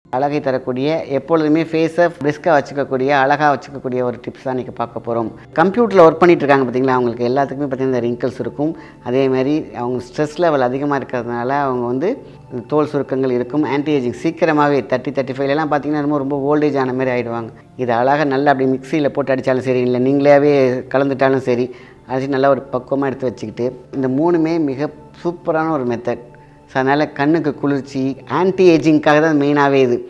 அழகை தரக்கூடிய எப்பொழுதுமே ஃபேஸை பிரிஸ்காக வச்சுக்கக்கூடிய அழகாக வச்சுக்கக்கூடிய ஒரு டிப்ஸ் தான் இன்றைக்கி பார்க்க போகிறோம் கம்ப்யூட்டரில் ஒர்க் பண்ணிட்டு இருக்காங்க பார்த்தீங்களா அவங்களுக்கு எல்லாத்துக்குமே பார்த்தீங்கன்னா ரிங்கிள்ஸ் இருக்கும் அதே மாதிரி அவங்க ஸ்ட்ரெஸ் லெவல் அதிகமாக இருக்கிறதுனால அவங்க வந்து தோல் சுருக்கங்கள் இருக்கும் ஆன்டி ஏஜிங் சீக்கிரமாகவே தேர்ட்டி தேர்ட்டி ஃபைவ்லாம் பார்த்தீங்கன்னா ரொம்ப ரொம்ப ஓல்டேஜ் ஆன மாதிரி ஆகிடுவாங்க இது அழகாக நல்லா அப்படி மிக்சியில் போட்டு அடித்தாலும் சரி இல்லை நீங்களாவே கலந்துட்டாலும் சரி அடிச்சு நல்லா ஒரு பக்குவமாக எடுத்து வச்சுக்கிட்டு இந்த மூணுமே மிக சூப்பரான ஒரு மெத்தட் ஸோ அதனால் கண்ணுக்கு குளிர்ச்சி ஆன்டி ஏஜிங்க்காக தான் மெயினாகவே இது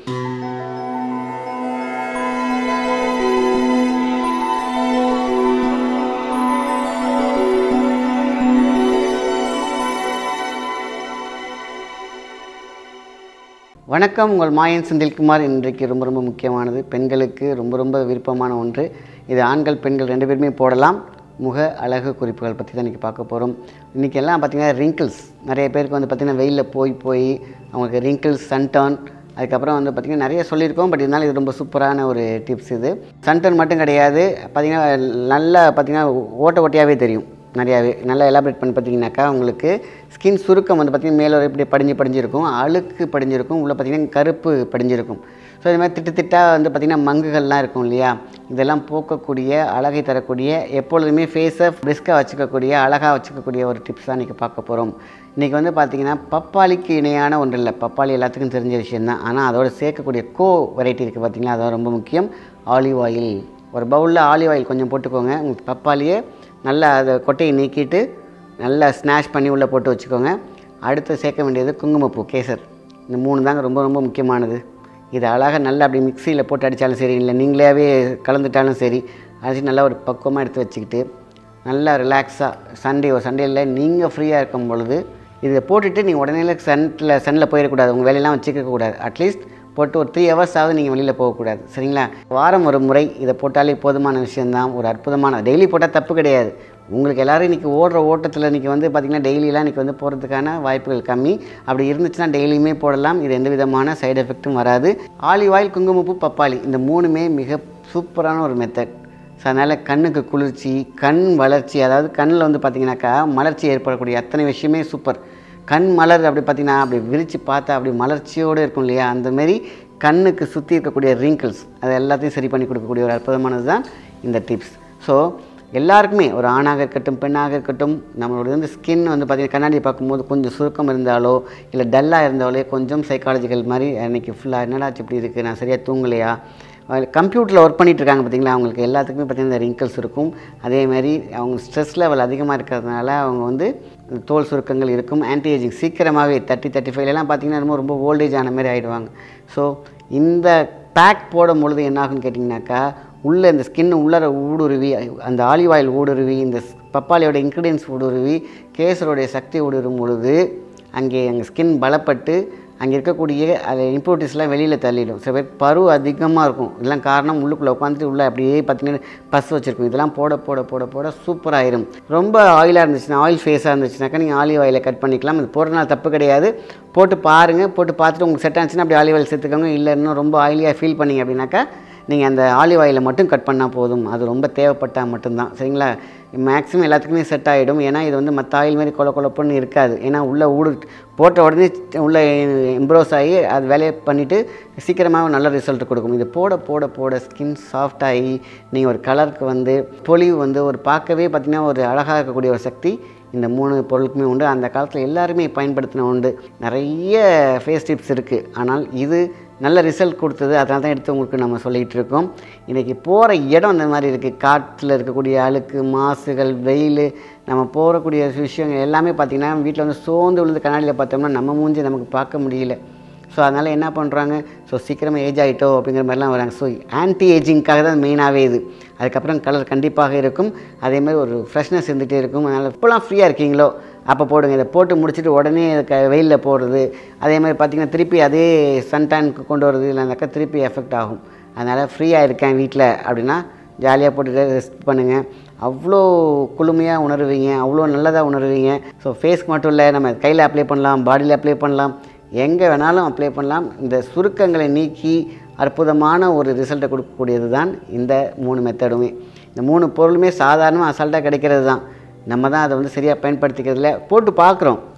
வணக்கம் உங்கள் மாயன் செந்தில்குமார் இன்றைக்கு ரொம்ப ரொம்ப முக்கியமானது பெண்களுக்கு ரொம்ப ரொம்ப விருப்பமான ஒன்று இது ஆண்கள் பெண்கள் ரெண்டு பேருமே போடலாம் முக அழகு குறிப்புகள் பற்றி தான் இன்றைக்கி பார்க்க போகிறோம் இன்றைக்கி எல்லாம் பார்த்திங்கன்னா ரிங்கிள்ஸ் நிறைய பேருக்கு வந்து பார்த்திங்கன்னா வெயிலில் போய் போய் அவங்களுக்கு ரிங்கிள்ஸ் சன்டர்ன் அதுக்கப்புறம் வந்து பார்த்திங்கன்னா நிறைய சொல்லியிருக்கோம் பட் இருந்தாலும் இது ரொம்ப சூப்பரான ஒரு டிப்ஸ் இது சன்டர்ன் மட்டும் கிடையாது பார்த்திங்கன்னா நல்லா பார்த்திங்கன்னா ஓட்ட ஓட்டையாகவே தெரியும் நிறையாவே நல்லா எலாபரேட் பண்ணி பார்த்தீங்கன்னாக்கா உங்களுக்கு ஸ்கின் சுருக்கம் வந்து பார்த்திங்கன்னா மேலே இப்படி படிஞ்சு படிஞ்சிருக்கும் அழுக்கு படிஞ்சிருக்கும் உள்ளே பார்த்திங்கன்னா கருப்பு படிஞ்சிருக்கும் ஸோ இது மாதிரி திட்டு திட்டாக வந்து பார்த்திங்கன்னா மங்குகள்லாம் இருக்கும் இல்லையா இதெல்லாம் போக்கக்கூடிய அழகை தரக்கூடிய எப்பொழுதுமே ஃபேஸை பிரிஸ்காக வச்சுக்கக்கூடிய அழகாக வச்சுக்கக்கூடிய ஒரு டிப்ஸ் தான் இன்றைக்கி பார்க்க போகிறோம் இன்றைக்கி வந்து பார்த்திங்கன்னா பப்பாளிக்கு இணையான ஒன்று இல்லை பப்பாளி எல்லாத்துக்கும் தெரிஞ்ச விஷயந்தான் ஆனால் அதோட சேர்க்கக்கூடிய கோ வெரைட்டி இருக்குது பார்த்திங்களா அதான் ரொம்ப முக்கியம் ஆலிவ் ஆயில் ஒரு பவுலில் ஆலிவ் ஆயில் கொஞ்சம் போட்டுக்கோங்க உங்களுக்கு பப்பாளியை நல்லா அதை கொட்டையை நீக்கிட்டு நல்லா ஸ்நாஷ் பண்ணி உள்ளே போட்டு வச்சுக்கோங்க அடுத்து சேர்க்க வேண்டியது குங்குமப்பூ கேசர் இந்த மூணு தாங்க ரொம்ப ரொம்ப முக்கியமானது இது அழகாக நல்லா அப்படி மிக்சியில் போட்டு அடித்தாலும் சரி இல்லை நீங்களாவே கலந்துட்டாலும் சரி அடிச்சு நல்லா ஒரு பக்குவமாக எடுத்து வச்சுக்கிட்டு நல்லா ரிலாக்ஸாக சண்டே ஒரு சண்டேயில் நீங்கள் ஃப்ரீயாக இருக்கும் பொழுது இதை போட்டுட்டு நீங்கள் உடனே சன்னில் சன்னில் போயிடக்கூடாது உங்கள் வேலையெல்லாம் வச்சுக்கக்கூடாது அட்லீஸ்ட் போட்டு ஒரு த்ரீ ஹவர்ஸாவது நீங்கள் வெளியில் போகக்கூடாது சரிங்களா வாரம் ஒரு முறை இதை போட்டாலே போதுமான விஷயந்தான் ஒரு அற்புதமான டெய்லி போட்டால் தப்பு கிடையாது உங்களுக்கு எல்லோரும் இன்றைக்கி ஓடுற ஓட்டத்தில் இன்றைக்கி வந்து பார்த்திங்கன்னா டெய்லியெலாம் இன்றைக்கி வந்து போகிறதுக்கான வாய்ப்புகள் கம்மி அப்படி இருந்துச்சுன்னா டெய்லியுமே போடலாம் இது எந்த விதமான சைடு எஃபெக்ட்டும் வராது ஆலிவ் ஆயில் குங்குமப்பூ பப்பாளி இந்த மூணுமே மிக சூப்பரான ஒரு மெத்தட் ஸோ அதனால் கண்ணுக்கு குளிர்ச்சி கண் வளர்ச்சி அதாவது கண்ணில் வந்து பார்த்திங்கனாக்கா மலர்ச்சி ஏற்படக்கூடிய அத்தனை விஷயமே சூப்பர் கண் மலர் அப்படி பார்த்திங்கன்னா அப்படி விரித்து பார்த்தா அப்படி மலர்ச்சியோடு இருக்கும் இல்லையா அந்தமாரி கண்ணுக்கு சுற்றி இருக்கக்கூடிய ரிங்கிள்ஸ் அது எல்லாத்தையும் சரி பண்ணி கொடுக்கக்கூடிய ஒரு அற்புதமானது தான் இந்த டிப்ஸ் ஸோ எல்லாருக்குமே ஒரு ஆணாக இருக்கட்டும் பெண்ணாக இருக்கட்டும் நம்மளோட வந்து ஸ்கின் வந்து பார்த்திங்கன்னா கண்ணாடி பார்க்கும்போது கொஞ்சம் சுருக்கம் இருந்தாலோ இல்லை டல்லாக இருந்தாலோ கொஞ்சம் சைக்காலஜிக்கல் மாதிரி அன்றைக்கி ஃபுல்லாக என்னடாச்சு இப்படி இருக்குது நான் சரியாக தூங்கலையா கம்ப்யூட்டரில் ஒர்க் பண்ணிட்டு இருக்காங்க பார்த்தீங்களா அவங்களுக்கு எல்லாத்துக்குமே பார்த்திங்கன்னா ரிங்கிள்ஸ் இருக்கும் அதே மாதிரி அவங்க ஸ்ட்ரெஸ் லெவல் அதிகமாக இருக்கிறதுனால அவங்க வந்து தோல் சுருக்கங்கள் இருக்கும் ஆன்டி ஏஜிங் சீக்கிரமாகவே தேர்ட்டி தேர்ட்டி ஃபைவ்லாம் பார்த்திங்கன்னா ரொம்ப ரொம்ப ஓல்டேஜ் ஆன மாதிரி ஆகிடுவாங்க ஸோ இந்த பேக் போடும் பொழுது என்ன ஆகுன்னு கேட்டிங்கனாக்கா உள்ளே இந்த ஸ்கின் உள்ளர ஊடுருவி அந்த ஆலிவ் ஆயில் ஊடுருவி இந்த பப்பாளியோட இன்க்ரீடியன்ஸ் ஊடுருவி கேசரோடைய சக்தி ஊடுருவும் பொழுது அங்கே எங்கள் ஸ்கின் பலப்பட்டு அங்கே இருக்கக்கூடிய அது இம்ப்யூரிட்டிஸ்லாம் வெளியில் தள்ளிடும் சில பேர் பரு அதிகமாக இருக்கும் இதெல்லாம் காரணம் உள்ளுக்குள்ளே உட்காந்துட்டு உள்ளே அப்படியே பார்த்தீங்கன்னா பஸ் வச்சுருக்கும் இதெல்லாம் போட போட போட போட சூப்பராகிடும் ரொம்ப ஆயிலாக இருந்துச்சுன்னா ஆயில் ஃபேஸாக இருந்துச்சுனாக்கா நீங்கள் ஆலிவ் ஆயிலை கட் பண்ணிக்கலாம் அது போடுறதுனால தப்பு கிடையாது போட்டு பாருங்கள் போட்டு பார்த்துட்டு உங்களுக்கு செட் ஆச்சுன்னா அப்படி ஆலிவ் ஆயில் சேர்த்துக்கோங்க இல்லை இன்னும் ரொம்ப ஆயிலியாக ஃபீல் பண்ணீங்க அப்படின்னாக்கா நீங்கள் அந்த ஆலிவ் ஆயிலை மட்டும் கட் பண்ணால் போதும் அது ரொம்ப தேவைப்பட்டால் மட்டும்தான் சரிங்களா மேக்ஸிமம் எல்லாத்துக்குமே செட் ஆகிடும் ஏன்னா இது வந்து மற்ற ஆயில் மாதிரி கொல கொலப்புன்னு இருக்காது ஏன்னா உள்ளே ஊடு போட்ட உடனே உள்ளே இம்ப்ரோஸ் ஆகி அது வேலையை பண்ணிவிட்டு சீக்கிரமாக நல்ல ரிசல்ட் கொடுக்கும் இது போட போட போட ஸ்கின் சாஃப்ட் ஆகி நீங்கள் ஒரு கலருக்கு வந்து பொலிவு வந்து ஒரு பார்க்கவே பார்த்திங்கன்னா ஒரு அழகாக இருக்கக்கூடிய ஒரு சக்தி இந்த மூணு பொருளுக்குமே உண்டு அந்த காலத்தில் எல்லாருமே பயன்படுத்தின உண்டு நிறைய ஃபேஸ் டிப்ஸ் இருக்குது ஆனால் இது நல்ல ரிசல்ட் கொடுத்தது அதனால தான் எடுத்து உங்களுக்கு நம்ம சொல்லிகிட்டு இருக்கோம் இன்றைக்கி போகிற இடம் அந்த மாதிரி இருக்குது காட்டில் இருக்கக்கூடிய அழுக்கு மாசுகள் வெயில் நம்ம போகக்கூடிய விஷயங்கள் எல்லாமே பார்த்திங்கன்னா வீட்டில் வந்து சோர்ந்து விழுந்து கண்ணாடியில் பார்த்தோம்னா நம்ம மூஞ்சி நமக்கு பார்க்க முடியல ஸோ அதனால் என்ன பண்ணுறாங்க ஸோ சீக்கிரமாக ஏஜ் ஆகிட்டோ அப்படிங்கிற மாதிரிலாம் வராங்க ஸோ ஆன்டி ஏஜிங்க்காக தான் மெயினாகவே இது அதுக்கப்புறம் கலர் கண்டிப்பாக இருக்கும் அதே மாதிரி ஒரு ஃப்ரெஷ்னஸ் இருந்துகிட்டே இருக்கும் அதனால் இப்போலாம் ஃப்ரீயாக இருக்கீங்களோ அப்போ போடுங்க இதை போட்டு முடிச்சுட்டு உடனே க வெயிலில் போடுறது அதே மாதிரி பார்த்திங்கன்னா திருப்பி அதே சன்டேனுக்கு கொண்டு வரது இல்லைனாக்கா திருப்பி எஃபெக்ட் ஆகும் அதனால் ஃப்ரீயாக இருக்கேன் வீட்டில் அப்படின்னா ஜாலியாக போட்டுட்டு ரெஸ்ட் பண்ணுங்கள் அவ்வளோ குளுமையாக உணருவீங்க அவ்வளோ நல்லதாக உணருவீங்க ஸோ ஃபேஸ்க்கு மட்டும் இல்லை நம்ம கையில் அப்ளை பண்ணலாம் பாடியில் அப்ளை பண்ணலாம் எங்கே வேணாலும் அப்ளை பண்ணலாம் இந்த சுருக்கங்களை நீக்கி அற்புதமான ஒரு ரிசல்ட்டை கொடுக்கக்கூடியது தான் இந்த மூணு மெத்தடுமே இந்த மூணு பொருளுமே சாதாரணமாக அசால்ட்டாக கிடைக்கிறது தான் நம்ம தான் அதை வந்து சரியாக பயன்படுத்திக்கிறதுல போட்டு பார்க்குறோம்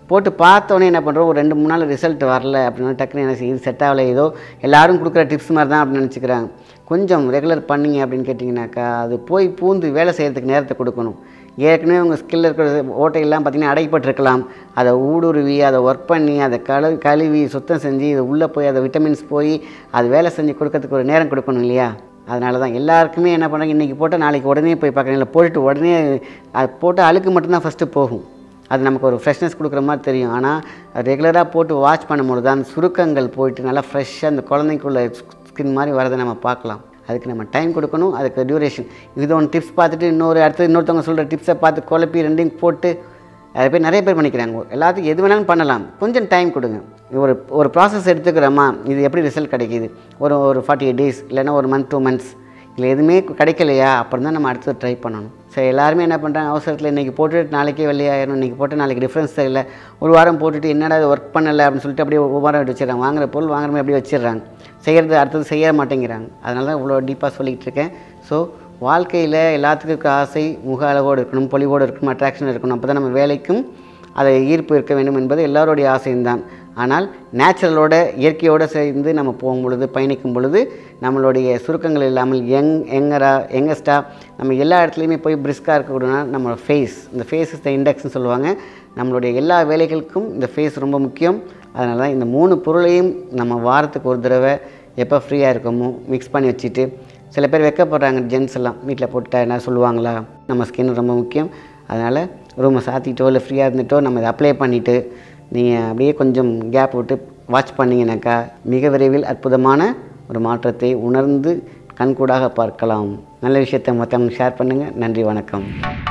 போட்டு பார்த்தோன்னே என்ன பண்ணுறோம் ஒரு ரெண்டு மூணு நாள் ரிசல்ட் வரல அப்படின்னா டக்குன்னு என்ன செய்யுது செட் ஆகலை ஏதோ எல்லாரும் கொடுக்குற டிப்ஸ் மாதிரி தான் அப்படின்னு நினச்சிக்கிறாங்க கொஞ்சம் ரெகுலர் பண்ணீங்க அப்படின்னு கேட்டிங்கனாக்கா அது போய் பூந்து வேலை செய்கிறதுக்கு நேரத்தை கொடுக்கணும் ஏற்கனவே உங்கள் ஸ்கில் இருக்கிற ஓட்டையெல்லாம் பார்த்திங்கன்னா அடைப்பட்டிருக்கலாம் அதை ஊடுருவி அதை ஒர்க் பண்ணி அதை கழு கழுவி சுத்தம் செஞ்சு இது உள்ளே போய் அதை விட்டமின்ஸ் போய் அது வேலை செஞ்சு கொடுக்கறதுக்கு ஒரு நேரம் கொடுக்கணும் இல்லையா அதனால தான் எல்லாருக்குமே என்ன பண்ணுறாங்க இன்றைக்கி போட்டால் நாளைக்கு உடனே போய் பார்க்குறீங்க இல்லை போட்டுட்டு உடனே அது போட்டு அழுக்கு மட்டும்தான் ஃபஸ்ட்டு போகும் அது நமக்கு ஒரு ஃப்ரெஷ்னஸ் கொடுக்குற மாதிரி தெரியும் ஆனால் ரெகுலராக போட்டு வாட்ச் பண்ணும்போது தான் அந்த சுருக்கங்கள் போயிட்டு நல்லா ஃப்ரெஷ்ஷாக அந்த குழந்தைக்குள்ள ஸ்கின் மாதிரி வரதை நம்ம பார்க்கலாம் அதுக்கு நம்ம டைம் கொடுக்கணும் அதுக்கு டியூரேஷன் இது ஒன்று டிப்ஸ் பார்த்துட்டு இன்னொரு அடுத்து இன்னொருத்தவங்க சொல்கிற டிப்ஸை பார்த்து குழப்பி ரெண்டையும் போட்டு அது பேர் நிறைய பேர் பண்ணிக்கிறாங்க எல்லாத்துக்கும் எது வேணாலும் பண்ணலாம் கொஞ்சம் டைம் கொடுங்க ஒரு ஒரு ப்ராசஸ் எடுத்துக்கிறோமா இது எப்படி ரிசல்ட் கிடைக்கிது ஒரு ஒரு ஃபார்ட்டி எயிட் டேஸ் இல்லைன்னா ஒரு மந்த் டூ மந்த்ஸ் இல்லை எதுவுமே கிடைக்கலையா அப்புறம் தான் நம்ம அடுத்து ட்ரை பண்ணணும் சரி எல்லாருமே என்ன பண்ணுறாங்க அவசரத்தில் இன்றைக்கி போட்டுட்டு நாளைக்கே வெளியாயிரும் இன்றைக்கி போட்டு நாளைக்கு டிஃப்ரென்ஸ் தெரியல ஒரு வாரம் போட்டுட்டு என்னடா இது ஒர்க் பண்ணலை அப்படின்னு சொல்லிட்டு அப்படியே ஒரு வாரம் எடுத்து வச்சிடறாங்க வாங்குற பொருள் வாங்குற மாதிரி அப்படியே வச்சிடுறாங்க செய்கிறது அடுத்தது செய்ய மாட்டேங்கிறாங்க அதனால தான் இவ்வளோ டீப்பாக சொல்லிகிட்டு இருக்கேன் ஸோ வாழ்க்கையில் எல்லாத்துக்கும் இருக்க ஆசை முக அளவோடு இருக்கணும் பொலிவோடு இருக்கணும் அட்ராக்ஷன் இருக்கணும் அப்போ தான் நம்ம வேலைக்கும் அதை ஈர்ப்பு இருக்க வேண்டும் என்பது எல்லாருடைய ஆசையும் தான் ஆனால் நேச்சுரலோட இயற்கையோடு சேர்ந்து நம்ம போகும் பொழுது பயணிக்கும் பொழுது நம்மளுடைய சுருக்கங்கள் இல்லாமல் யங் யங்கரா யங்கஸ்டாக நம்ம எல்லா இடத்துலையுமே போய் பிரிஸ்காக இருக்கக்கூடாதுன்னா நம்ம ஃபேஸ் இந்த ஃபேஸ் இஸ் த இண்டெக்ஸ்னு சொல்லுவாங்க நம்மளுடைய எல்லா வேலைகளுக்கும் இந்த ஃபேஸ் ரொம்ப முக்கியம் அதனால தான் இந்த மூணு பொருளையும் நம்ம வாரத்துக்கு ஒரு தடவை எப்போ ஃப்ரீயாக இருக்கோமோ மிக்ஸ் பண்ணி வச்சுட்டு சில பேர் வெக்கப்படுறாங்க ஜென்ஸ் எல்லாம் வீட்டில் போட்டுட்டா என்ன சொல்லுவாங்களா நம்ம ஸ்கின் ரொம்ப முக்கியம் அதனால் ரூமை சாத்திட்டோ இல்லை ஃப்ரீயாக இருந்துட்டோ நம்ம இதை அப்ளை பண்ணிவிட்டு நீங்கள் அப்படியே கொஞ்சம் கேப் விட்டு வாட்ச் பண்ணிங்கனாக்கா மிக விரைவில் அற்புதமான ஒரு மாற்றத்தை உணர்ந்து கண்கூடாக பார்க்கலாம் நல்ல விஷயத்தை மற்றவங்க ஷேர் பண்ணுங்கள் நன்றி வணக்கம்